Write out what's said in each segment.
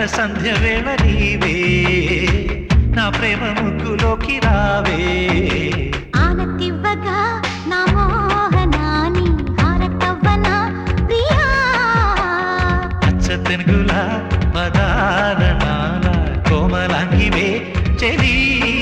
సంధ్య వేళ నీవే నా ప్రేమ ముగ్గులోకి రావే ఆనతివ్వగా నా మోహనాని హారతవ్వన ప్రియా అచ్చ తెనుగుల పదారణాల కోమలాంగివే చెలి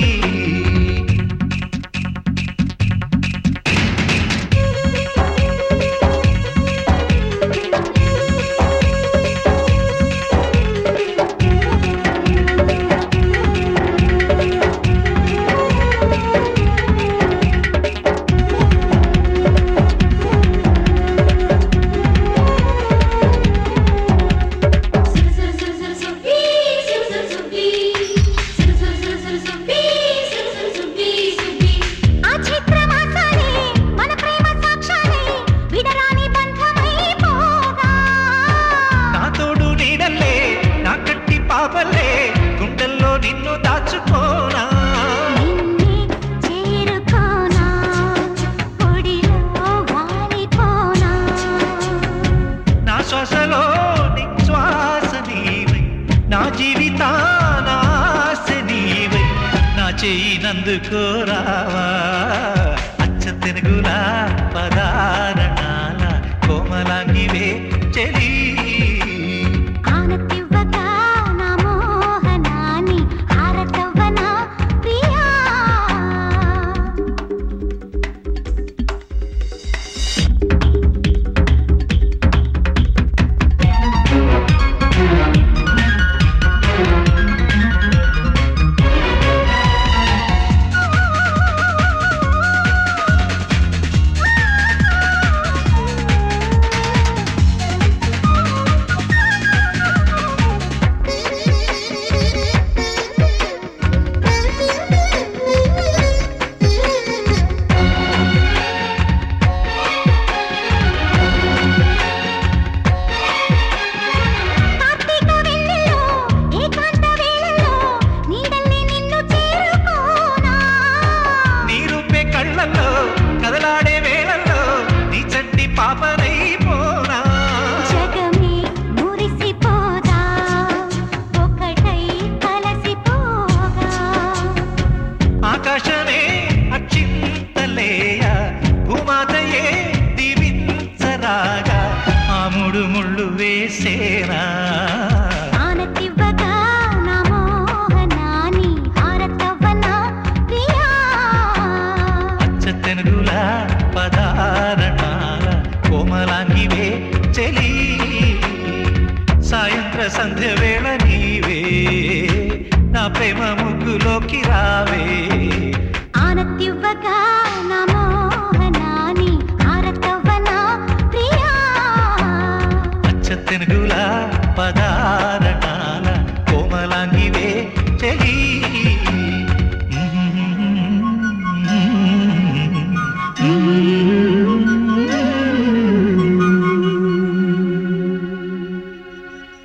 ఆ చిత్రమాసాలే మన ప్రేమ సాక్ష్యాలే విడరాని బంధమై పోగా నా తోడు నీడల్లే నా కట్టి పాపల్లే గుండెల్లో నిన్ను దాచుకోనా నిన్నే చేరుకోనా పొడిలో వాలిపోనా నా శ్వాసలో నిశ్వాస నీవై నా జీవితాన ఆశ నీవై నా చెయ్యి నందుకోరావా అచ్చ తెనుగుల పదారణాల కోమలాంగివే చెలి ఆనతివ్వగా నా మోహనాని హారతవ్వన ప్రియా కార్తీక వెన్నెల్లో ఏకాంత వేళల్లో నీడల్లే నిన్ను చేరుకోనా నీ రూపే కళ్ళల్లో కదలాడే వేళల్లో నీ చంటి పాపనైపోనా జగమే మురిసిపోదా ఒకటై కలసిపోగా ఆకాశమే అక్షింతలేయ భూమాతయే దీవించరాగా ఆ ముడు ముళ్ళు వేసేనా ఆనతివ్వగా నా మోహనాని హారతవ్వన ప్రియా అచ్చ తెనుగుల పదారణాల కోమలాంగివే చెలి సాయంత్ర సంధ్య వేళ నీవే నా ప్రేమ ముగ్గులోకి రావే ఆనతివ్వగా నా మోహనాని హారతవ్వన ప్రియా అచ్చ తెనుగుల పదారణాల కోమలాంగివే